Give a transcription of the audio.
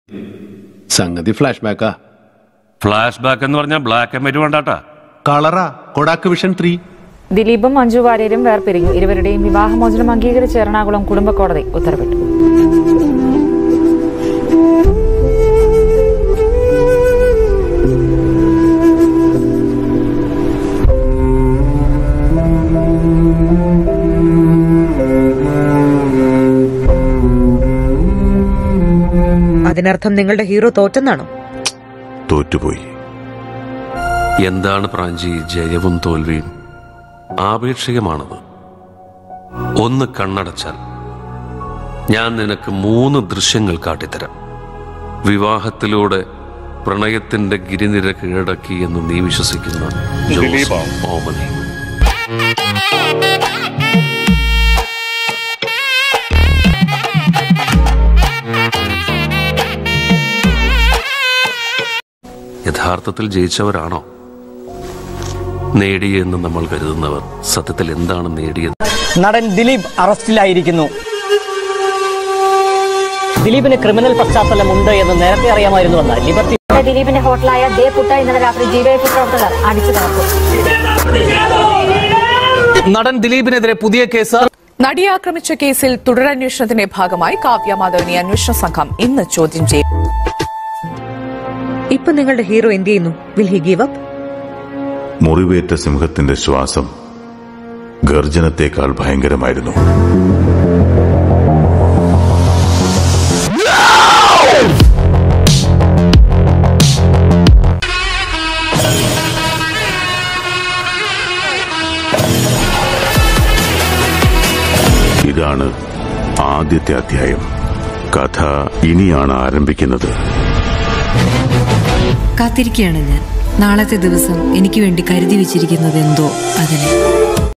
സംഗതി flash ബാക്കാ flash back എന്ന് പറഞ്ഞാൽ ബ്ലാക്ക് ആൻഡ് വൈറ്റ് വേണ്ടാട്ടാ കളറാ കൊടാക്ക് വിഷൻ ത്രീ ദിലീപും മഞ്ജു വാര്യരും വേർപിരിഞ്ഞു ഇരുവരുടെയും വിവാഹമോചനം അംഗീകരിച്ച് എറണാകുളം കുടുംബ കോടതി ഉത്തരവിട്ടു അതിനർത്ഥം നിങ്ങളുടെ ഹീറോ തോറ്റെന്നാണോ തോറ്റുപോയി എന്താണ് പ്രാഞ്ചി ജയവും തോൽവിയും ആപേക്ഷികമാണത് ഒന്ന് കണ്ണടച്ചാൽ ഞാൻ നിനക്ക് മൂന്ന് ദൃശ്യങ്ങൾ കാട്ടിത്തരാം വിവാഹത്തിലൂടെ പ്രണയത്തിന്റെ ഗിരിനിര കീഴടക്കി എന്ന് നീ വിശ്വസിക്കുന്ന ജോസ് ഓമനി യഥാർത്ഥത്തിൽ ജയിച്ചവരാണോ നേടിയെന്ന് നമ്മൾ കരുതുന്നവർ സത്യത്തിൽ എന്താണ് നേടിയത് നടൻ ദിലീപ് അറസ്റ്റിലായിരിക്കുന്നു ദിലീപിന് ക്രിമിനൽ പശ്ചാത്തലമുണ്ട് എന്ന് നേരത്തെ അറിയാമായിരുന്നുവെന്ന് ലിബർട്ടി ദിലീപിന്റെ ഹോട്ടലായ ദേ പുട്ട ഇന്നലെ രാത്രി ഡിവൈഎഫ്ഐ പ്രവർത്തകർ അടിച്ചു തകർത്തു നടൻ ദിലീപിനെതിരെ പുതിയ കേസ് നടിയെ ആക്രമിച്ച കേസിൽ തുടരന്വേഷണത്തിന്റെ ഭാഗമായി കാവ്യ മാധവനെ അന്വേഷണ സംഘം ഇന്ന് ചോദ്യം ചെയ്യും ഇപ്പൊ നിങ്ങളുടെ ഹീറോ എന്ത് ചെയ്യുന്നു വിൽ ഹി ഗീവ് അപ്പ് മുറിവേറ്റ സിംഹത്തിന്റെ ശ്വാസം ഗർജനത്തേക്കാൾ ഭയങ്കരമായിരുന്നു ഇതാണ് ആദ്യത്തെ അധ്യായം കഥ ഇനിയാണ് ആരംഭിക്കുന്നത് കാത്തിരിക്കുകയാണ് ഞാൻ നാളത്തെ ദിവസം എനിക്ക് വേണ്ടി കരുതി വെച്ചിരിക്കുന്നത് എന്തോ അതിന്